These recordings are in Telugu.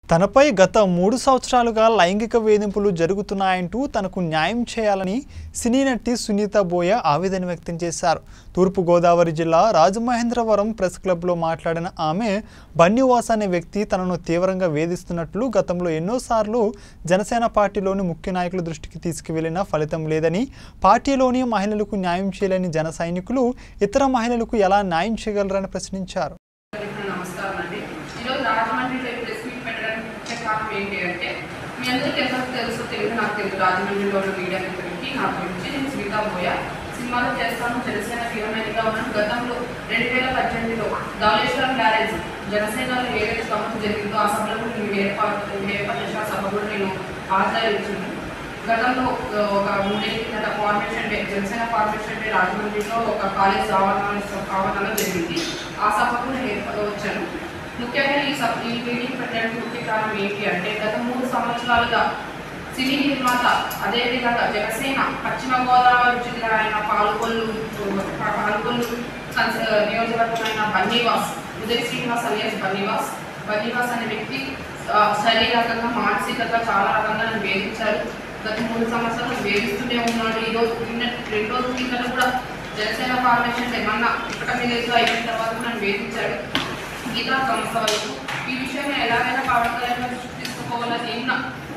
తనపై గత మూడు సంవత్సరాలుగా లైంగిక వేధింపులు జరుగుతున్నాయంటూ తనకు న్యాయం చేయాలని సినీ నటి సునీత బోయ ఆవేదన వ్యక్తం చేశారు తూర్పుగోదావరి జిల్లా రాజమహేంద్రవరం ప్రెస్ క్లబ్లో మాట్లాడిన ఆమె బన్నివాస్ అనే వ్యక్తి తనను తీవ్రంగా వేధిస్తున్నట్లు గతంలో ఎన్నోసార్లు జనసేన పార్టీలోని ముఖ్య నాయకుల దృష్టికి తీసుకువెళ్లినా ఫలితం లేదని పార్టీలోని మహిళలకు న్యాయం చేయలేని జన సైనికులు ఇతర మహిళలకు ఎలా న్యాయం చేయగలరని ప్రశ్నించారు అందరికీ నమస్కారం అండి ఈరోజు రాజమండ్రిలో ఈ ప్రెస్ మీట్ పెట్టడానికి ముఖ్య కారణం ఏంటి అంటే మీ అందరికీ ఎంత తెలుసు తెలియదు నాకు తెలుసు రాజమండ్రిలో ఉన్న మీడియా మిత్రులకి నా గురించి నేను స్మితా బోయ సినిమాలు చేస్తాను జనసేన హీరోయిన్గా ఉన్నాను గతంలో రెండు వేల పద్దెనిమిదిలో ధవళేశ్వరం బ్యారేజ్ జనసేనలో ఏదైతే సమస్య జరిగిందో ఆ సభలో నేను ఏర్పాటు ఏర్పాటు సభ కూడా నేను ఆశ్రయించాను గతంలో ఆ, ఒక మూడేళ్ళ కిందట formation day Janasena formation day రాజమండ్రిలో ఒక కాలేజ్ ఆవరణ ఆవరణలో జరిగింది ఆ సభకు నేను ఏర్ప- వచ్చాను ముఖ్యంగా ఈ సభ ఈ మీటింగ్ పెట్టడానికి ముఖ్య కారణం ఏంటి అంటే గత మూడు సంవత్సరాలుగా సినీ నిర్మాత అదేవిధంగా జనసేన పశ్చిమ గోదావరి జిల్లా అయిన పాల్గొల్లు పాల్గొల్లు కన్స్- నియోజకవర్గమైన బన్నీవాస్ ఉదయ్ శ్రీనివాస్ అలియాస్ బన్నీవాస్ బన్నీవాస్ అనే వ్యక్తి ఆ, శారీరకంగా మానసికంగా చాలా రకంగా నన్ను వేధించారు గత మూడు సంవత్సరాలు వేధిస్తూనే ఉన్నాడు ఈ రోజు నిన్న రెండు రోజుల కింద కూడా జనసేన ఫార్మేషన్ ఏమన్నా ఇప్పటి మీద అయిన తర్వాత నన్ను వేధించాడు గీతా సంస్థ వరకు ఈ విషయాన్ని ఎలాగైనా పవన్ కళ్యాణ్ గారు దృష్టికి తీసుకోవాలని నిన్న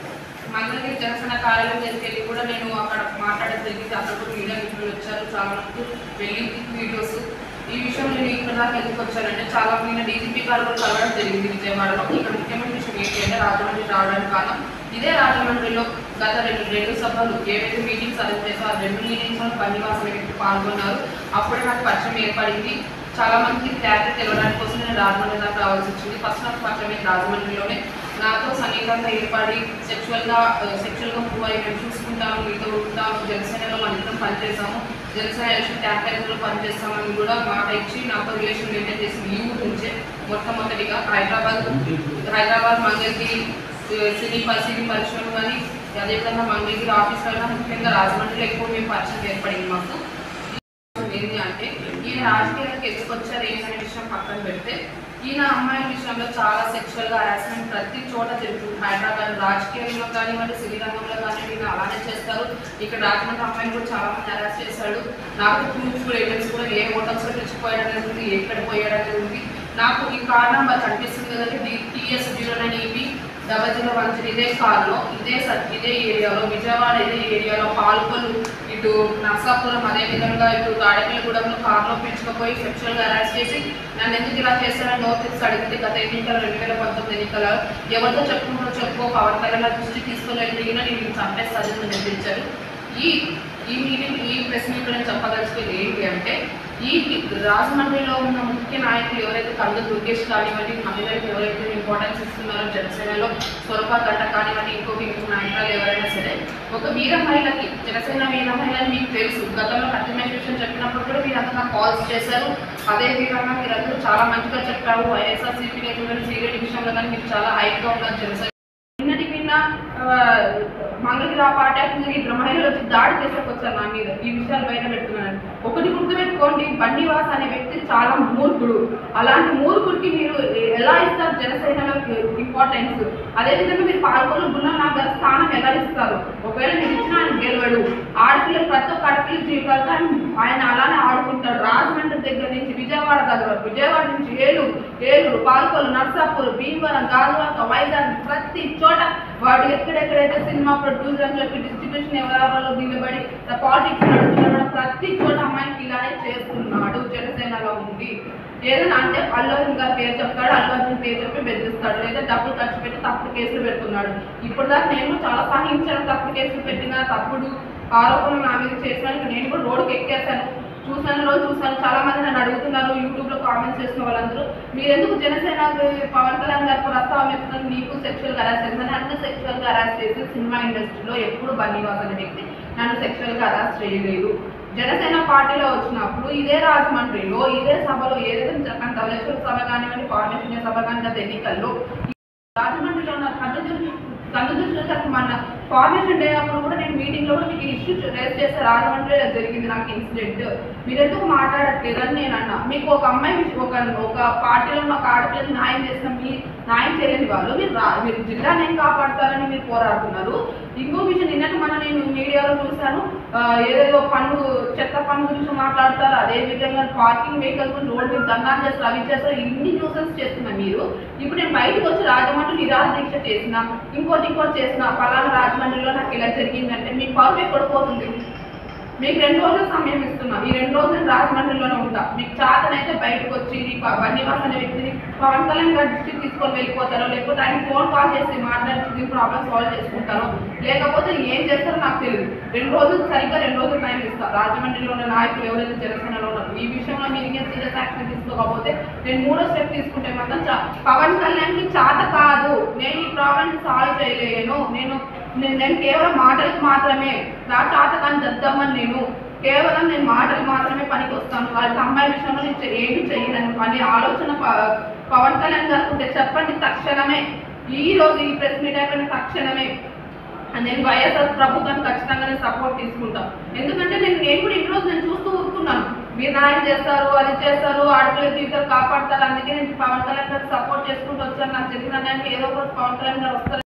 మంగళగిరి జనసేన కార్యాలయం దగ్గరికి వెళ్ళి కూడా నేను అక్కడ మాట్లాడడం జరిగింది అక్కడ కూడా మీడియా మిత్రులు వచ్చారు చాలా మంది వెళ్ళి వీడియోస్ ఈ విషయం నేను ఇక్కడ దాకా ఎందుకు వచ్చానంటే చాలా మంది డీజీపీ గారు కూడా కలవడం జరిగింది విజయవాడలో ఇక్కడ ముఖ్యమైన విషయం ఏంటి అంటే రాజమండ్రి రావడానికి కారణం ఇదే రాజమండ్రిలో గత రెండు రెండు సభలు ఏవైతే మీటింగ్స్ అరేంజ్ చేశారో ఆ రెండు మీటింగ్స్లో పనివాస వ్యక్తి పాల్గొన్నారు అప్పుడే నాకు పరిచయం ఏర్పడింది చాలా మందికి క్లారిటీ తెలవడానికి కోసం నేను రాజమండ్రి దాకా రావాల్సి వచ్చింది ఫస్ట్ నాకు పరిచయం అయింది రాజమండ్రిలోనే నాతో సన్నిహితంగా ఏర్పడి సెక్షువల్గా సెక్షువల్గా మూవ్ అయ్యి మేము చూసుకుంటాము మీతో ఉంటాము జనసేనలో మన ఇద్దరం పనిచేసాము జనసేన ఎలక్షన్ క్యాంపెయిన్లో పనిచేస్తామని కూడా మాట ఇచ్చి నాతో రిలేషన్ మెయింటైన్ చేసింది ఈ ఊరు నుంచే మొట్టమొదటిగా హైదరాబాద్ హైదరాబాద్ మంగళగిరి ఆ, సినీ ప- సినీ పరిశ్రమ కానీ అదేవిధంగా మంగళగిరి ఆఫీస్ అయినా ముఖ్యంగా రాజమండ్రిలో ఎక్కువ మేము పరిచయం ఏర్పడింది మాకు ఏంటి అంటే ఈయన రాజకీయాలకు ఎందుకు వచ్చారు ఏంటనే విషయం పక్కన పెడితే ఈయన అమ్మాయిల విషయంలో చాలా సెక్షువల్ గా హరాస్మెంట్ ప్రతి చోట జరుగుతుంది హైదరాబాద్ రాజకీయంలో కానివ్వండి సినీ రంగంలో కానివ్వండి ఈయన అలానే చేస్తారు ఇక్కడ రాజమండ్రి అమ్మాయిని కూడా చాలా మంది హరాస్ చేశాడు నాకు ప్రూఫ్ కూడా ఎవిడెన్స్ కూడా ఏ హోటల్స్ లో తెచ్చిపోయాడు అనేది ఉంది ఎక్కడ పోయాడు అనేది ఉంది నాకు ఈ కారణం మాకు కనిపిస్తుంది కదండి TS zero nine EB double zero one zero ఇదే కార్లో ఇదే స- ఇదే ఏరియాలో విజయవాడ ఇదే ఏరియాలో పాల్గొలు ఇటు నర్సాపురం అదే విధంగా ఇటు తాడేపల్లిగూడెంలో కార్లో పిలుచుకుపోయి సెక్షువల్గా అరెస్ట్ చేసి నన్ను ఎందుకు ఇలా చేశారని నోటీస్ అడిగితే గత ఎన్నికలు రెండు వేల పంతొమ్మిది ఎన్నికల ఎవరితో చెప్పుకుంటూ చెప్పుకో పవన్ కళ్యాణ్ గారి దృష్టి తీసుకొని వెళ్ళినా నేను చంపేస్తానని నిర్ణయించారు ఈ ఈ మీటింగ్ ఈ ప్రెస్ మీట్లో నేను చెప్పదలుచుకుంది ఏంటి అంటే ఈ రాజమండ్రిలో ఉన్న ముఖ్య నాయకులు ఎవరైతే కందు దుర్గేష్ కానివ్వండి మహిళలకు ఎవరైతే ఇంపార్టెన్స్ ఇస్తున్నారో జనసేనలో స్వరూప గంట కానివ్వండి ఇంకొక ఇంకొక నాయకులు ఎవరైనా సరే ఒక వీర మహిళకి జనసేన వీర మహిళని మీకు తెలుసు గతంలో కట్టిమేషన్ చెప్పినప్పుడు కూడా మీరు అంతా కాల్స్ చేశారు అదే విధంగా మీరు అందరూ చాలా మంచిగా చెప్పారు వైఎస్ఆర్సీపీ నేతలు సీరియల్ విషయంలో కానీ మీరు చాలా హైట్గా ఉన్నారు జనసేన నిన్నటి నిన్న ఆ, మంగళగిరి ఆ పార్టీ ఆఫీసుకి ఇద్దరు మహిళలు వచ్చి దాడి చేసేకొచ్చారు నా మీద ఈ విషయాలు బయట పెడుతున్నాను ఒకటి గుర్తుపెట్టుకోండి బండివాస్ అనే వ్యక్తి చాలా మూర్ఖుడు అలాంటి మూర్ఖుడికి మీరు ఎలా ఇస్తారు జనసేనలో ఇంపార్టెన్స్ అదేవిధంగా మీరు పాల్గొని గుణ గారి స్థానం ఎలా ఇస్తారు ఒకవేళ మీరు ఇచ్చిన ఆయన గెలవడు ఆడపిల్లలు ప్రతి ఒక్క ఆడపిల్ల జీవితాలతో ఆయన ఆయన అలానే ఆడుకుంటాడు రాజమండ్రి దగ్గర నుంచి విజయవాడ దగ్గర విజయవాడ నుంచి ఏలూరు ఏలూరు పాల్కొలు నర్సాపూర్ భీమవరం గాజువాక వైజాగ్ ప్రతి చోట వాడు ఎక్కడెక్కడైతే సినిమా ప్రొడ్యూసర్ అని చెప్పి డిస్ట్రిబ్యూషన్ ఎవరెవరో నిలబడి పాలిటిక్స్ నడుస్తున్నాడు ప్రతి చోట అమ్మాయికి ఇలానే చేస్తున్నాడు జనసేనలో ఉంది ఏదైనా అంటే అల్లు అర్జున్ గారి పేరు చెప్తాడు అల్లు అర్జున్ పేరు చెప్పి బెదిరిస్తాడు లేదా డబ్బులు ఖర్చు పెట్టి తప్పుడు కేసులు పెడుతున్నాడు ఇప్పుడు దాకా నేను చాలా సహించాను తప్పుడు కేసులు పెట్టిన తప్పుడు ఆరోపణలు నా మీద చేసిన నేను కూడా రోడ్డుకి ఎక్కేసాను చూసాను రోజు చూసాను చాలా మంది నన్ను అడుగుతున్నారు యూట్యూబ్ లో కామెంట్స్ చేసిన వాళ్ళందరూ మీరు ఎందుకు జనసేన పవన్ కళ్యాణ్ గారి ప్రస్తావన ఎత్తున్నారు నీకు సెక్షువల్ హరాస్ చేసిందని నన్ను సెక్షువల్ గా హరాస్ చేసి సినిమా ఇండస్ట్రీలో ఎప్పుడు బన్నీవాస్ అనే వ్యక్తి నన్ను సెక్షువల్ గా హరాస్ చేయలేదు జనసేన పార్టీలో వచ్చినప్పుడు ఇదే రాజమండ్రిలో ఇదే సభలో ఏదైతే చెప్పండి ధవళేశ్వర సభ కానివ్వండి ఫార్మేషన్ సభ కానీ గత ఎన్నికల్లో రాజమండ్రిలో ఉన్న కన్ను కన్ను దృష్టి మన ఫార్మేషన్ డే అప్పుడు కూడా నేను మీటింగ్ లో కూడా మీకు ఇష్యూ రేస్ చేస్తే రాజమండ్రిలో జరిగింది నాకు ఇన్సిడెంట్ మీరు ఎందుకు మాట్లాడట్లేదు అని నేను అన్నా మీకు ఒక అమ్మాయి విషయం- ఒక ఒక పార్టీలో ఒక ఆడపిల్లకి న్యాయం చేసిన మీ న్యాయం చేయలేని వాళ్ళు మీరు రా మీరు జిల్లాని ఏం కాపాడతారని మీరు పోరాడుతున్నారు ఇంకో విషయం నిన్నటి మన నేను మీడియాలో చూశాను ఆ, ఏదేదో పన్ను చెత్త పన్ను గురించి మాట్లాడతారు అదే విధంగా పార్కింగ్ వెహికల్స్ గురించి రోడ్ మీద ధర్నాలు చేస్తారు అవి చేస్తారు ఇన్ని న్యూసెన్స్ చేస్తున్నా మీరు ఇప్పుడు నేను బయటకు వచ్చి రాజమండ్రి నిరాహార దీక్ష చేసిన ఇంకోటి ఇంకోటి చేసిన పలానా రాజమండ్రిలో నాకు ఇలా జరిగిందంటే మీ పరువు ఎక్కడ పోతుంది మీకు రెండు రోజులు సమయం ఇస్తున్నా ఈ రెండు రోజులు నేను రాజమండ్రిలోనే ఉంటా మీకు చేతనైతే బయటకు వచ్చి ఈ ప- బన్నీవాస్ అనే వ్యక్తిని పవన్ కళ్యాణ్ గారి దృష్టికి తీసుకొని వెళ్ళిపోతారో లేకపోతే ఆయన ఫోన్ కాల్ చేసి మాట్లాడి దీని ప్రాబ్లమ్ సాల్వ్ చేసుకుంటారో లేకపోతే ఏం చేస్తారో నాకు తెలియదు రెండు రోజులు సరిగ్గా రెండు రోజులు టైం ఇస్తా రాజమండ్రిలో ఉన్న నాయకులు ఎవరైతే జనసేనలో ఉన్నారు ఈ విషయంలో మీరు ఇంకా సీరియస్ యాక్షన్ తీసుకోకపోతే నేను మూడో స్టెప్ తీసుకుంటే మాత్రం చా- పవన్ కళ్యాణ్ కి చేత కాదు నేను ఈ ప్రాబ్లమ్ సాల్వ్ చేయలేను నేను నేను నేను కేవలం మాటలకు మాత్రమే నా చేత కానీ దద్దమ్మని నేను కేవలం నేను మాటలు మాత్రమే పనికి వస్తాను వాళ్ళకి అమ్మాయి విషయంలో నేను చే- ఏమి చేయను అనే ఆలోచన ప- పవన్ కళ్యాణ్ గారికి ఉంటే చెప్పండి తక్షణమే ఈ రోజు ఈ ప్రెస్ మీట్ అయిపోయిన తక్షణమే నేను వైఎస్ఆర్ ప్రభుత్వాన్ని ఖచ్చితంగా నేను సపోర్ట్ తీసుకుంటాను ఎందుకంటే నేను నేను కూడా ఈ రోజు నేను చూస్తూ ఊరుకున్నాను మీరు న్యాయం చేస్తారు అది చేస్తారు ఆడపిల్లల జీవితాలు కాపాడతారు అందుకే నేను పవన్ కళ్యాణ్ గారికి సపోర్ట్ చేసుకుంటూ వచ్చాను నాకు జరిగిన దానికి ఏదో ఒక రోజు పవన్ కళ్యాణ్ గారు వస్తారు